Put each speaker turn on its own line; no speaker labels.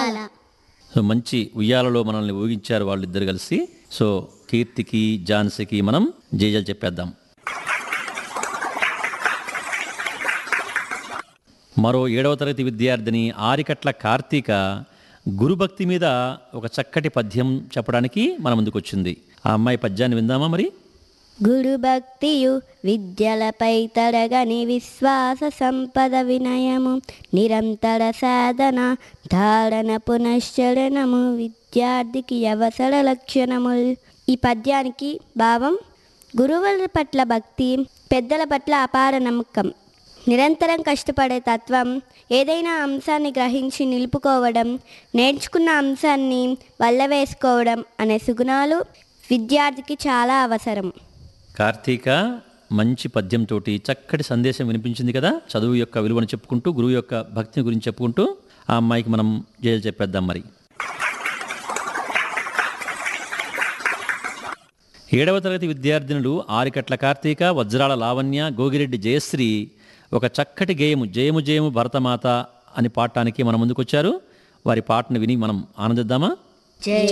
ఉయ్యాల
సో మంచి ఉయ్యాలలో మనల్ని ఊగించారు వాళ్ళిద్దరు కలిసి సో కీర్తికి ఝాన్సీకి మనం జేజలు చెప్పేద్దాం మరో ఏడవ తరగతి విద్యార్థిని ఆరికట్ల కార్తీక గురుభక్తి మీద ఒక చక్కటి పద్యం చెప్పడానికి మన ముందుకు వచ్చింది ఆ అమ్మాయి పద్యాన్ని విందామా మరి
గురు భక్తియు విద్యలపై తరగని విశ్వాస సంపద వినయము నిరంతర సాధన ధారణ పునశ్చరణము విద్యార్థికి అవసర లక్షణములు ఈ పద్యానికి భావం గురువుల పట్ల భక్తి పెద్దల పట్ల అపార నమ్మకం నిరంతరం కష్టపడే తత్వం ఏదైనా అంశాన్ని గ్రహించి నిలుపుకోవడం నేర్చుకున్న అంశాన్ని వల్లవేసుకోవడం అనే సుగుణాలు విద్యార్థికి చాలా అవసరం
కార్తీక మంచి పద్యంతో చక్కటి సందేశం వినిపించింది కదా చదువు యొక్క విలువను చెప్పుకుంటూ గురువు యొక్క భక్తిని గురించి చెప్పుకుంటూ ఆ అమ్మాయికి మనం జైలు చెప్పేద్దాం మరి ఏడవ తరగతి విద్యార్థినులు ఆరికట్ల కార్తీక వజ్రాల లావణ్య గోగిరెడ్డి జయశ్రీ ఒక చక్కటి గేయము జయము జయము భరతమాత అని పాడటానికి మన ముందుకొచ్చారు వారి పాటను విని మనం ఆనందిద్దామా
జై